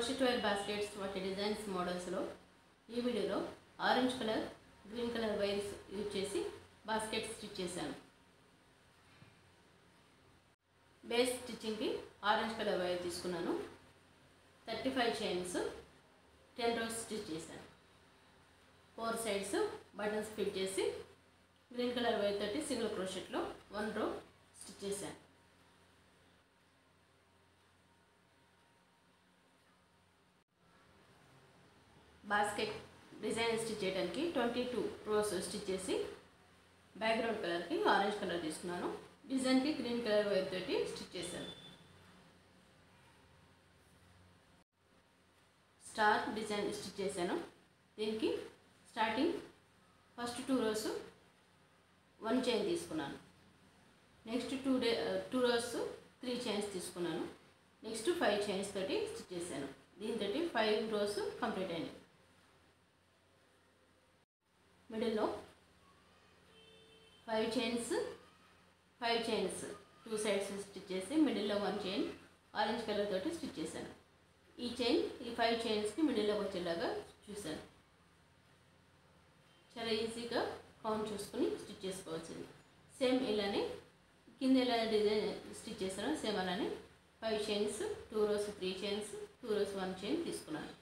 crochet wire baskets వాటి designs మోడల్స్లో ఈ video orange colour green colour wires use చేసి బాస్కెట్ స్టిచ్ చేశాను బేస్ స్టిచ్చింగ్కి ఆరెంజ్ కలర్ వైర్ తీసుకున్నాను thirty five chains ten rows stitch చేశాను ఫోర్ సైడ్స్ బటన్స్ ఫిట్ చేసి గ్రీన్ కలర్ వైర్ తోటి సింగిల్ క్రోషెట్లో వన్ రో స్టిచ్ చేశాను బాస్కెట్ డిజైన్ స్టిచ్ చేయడానికి ట్వంటీ టూ రోస్ స్టిచ్ చేసి బ్యాక్గ్రౌండ్ కలర్కి ఆరెంజ్ కలర్ తీసుకున్నాను డిజైన్కి గ్రీన్ కలర్ వైర్ తోటి స్టిచ్ చేశాను స్టార్ డిజైన్ స్టిచ్ చేశాను దీనికి starting first two rows one chain తీసుకున్నాను next two day two rows three chains తీసుకున్నాను నెక్స్ట్ ఫైవ్ చైన్స్ తోటి స్టిచ్ చేశాను దీంతో ఫైవ్ రోస్ కంప్లీట్ అయినాయి మిడిల్లో five chains five chains two sides stitch చేసి మిడిల్లో వన్ చైన్ ఆరెంజ్ కలర్ తోటి స్టిచ్ చేశాను ఈ చైన్ ఈ ఫైవ్ చైన్స్కి మిడిల్లోకి వచ్చేలాగా చూశాను చాలా ఈజీగా కౌంట్ చూసుకుని స్టిచ్ చేసుకోవాల్సింది సేమ్ ఇలానే కింద ఎలా డిజైన్ స్టిచ్ చేశానో సేమ్ అలానే five chains two rows three chains two rows one chain తీసుకున్నాను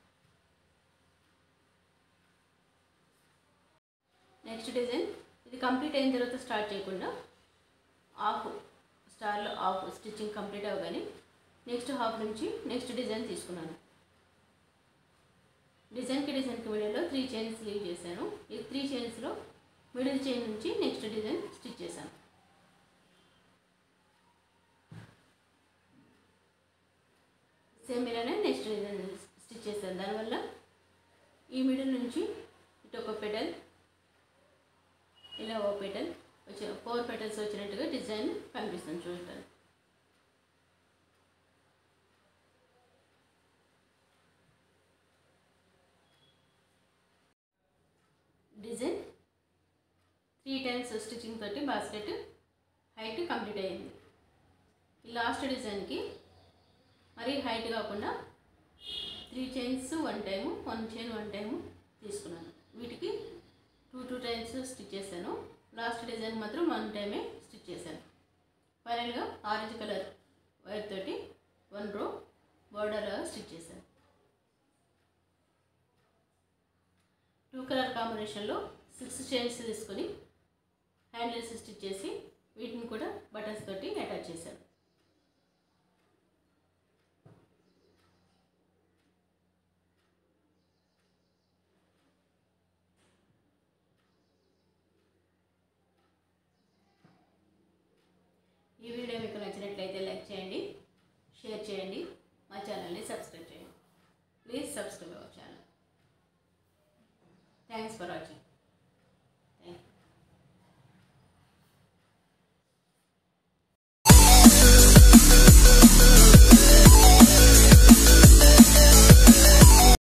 నెక్స్ట్ డిజైన్ ఇది కంప్లీట్ అయిన తర్వాత స్టార్ట్ చేయకుండా హాఫ్ స్టార్లో హాఫ్ స్టిచ్చింగ్ కంప్లీట్ అవ్వగానే నెక్స్ట్ హాఫ్ నుంచి నెక్స్ట్ డిజైన్ తీసుకున్నాను డిజైన్కి డిజైన్కి మిడిల్లో త్రీ చైన్స్ లీవ్ చేశాను ఈ త్రీ చైన్స్లో మిడిల్ చైన్ నుంచి నెక్స్ట్ డిజైన్ స్టిచ్ చేశాను సేమ్ ఇలానే నెక్స్ట్ డిజైన్ స్టిచ్ చేశాను దానివల్ల ఈ మిడిల్ నుంచి ఇటు ఒక పెడల్ ఇలా ఓ పెటల్ వచ్చి ఫోర్ పెటల్స్ వచ్చినట్టుగా డిజైన్ కనిపిస్తుంది చూడటానికి డిజైన్ త్రీ టైమ్స్ స్టిచ్చింగ్ తోటి బాస్కెట్ హైట్ కంప్లీట్ అయ్యింది ఈ లాస్ట్ డిజైన్కి మరీ హైట్ కాకుండా three chains one time one chain one time తీసుకున్నాను వీటికి టూ టూ టైమ్స్ స్టిచ్ చేశాను లాస్ట్ డిజైన్ మాత్రం వన్ టైమే స్టిచ్ చేశాను ఫైనల్గా ఆరెంజ్ కలర్ వైర్ తోటి వన్ రో బోర్డర్ స్టిచ్ చేశాను టూ కలర్ కాంబినేషన్లో సిక్స్ చైన్స్ తీసుకొని హ్యాండిల్స్ స్టిచ్ చేసి వీటిని కూడా బటన్స్ తోటి అటాచ్ చేశాను ఈ వీడియో మీకు నచ్చినట్లయితే లైక్ చేయండి షేర్ చేయండి మా ఛానల్ని సబ్స్క్రైబ్ చేయండి ప్లీజ్ సబ్స్క్రైబ్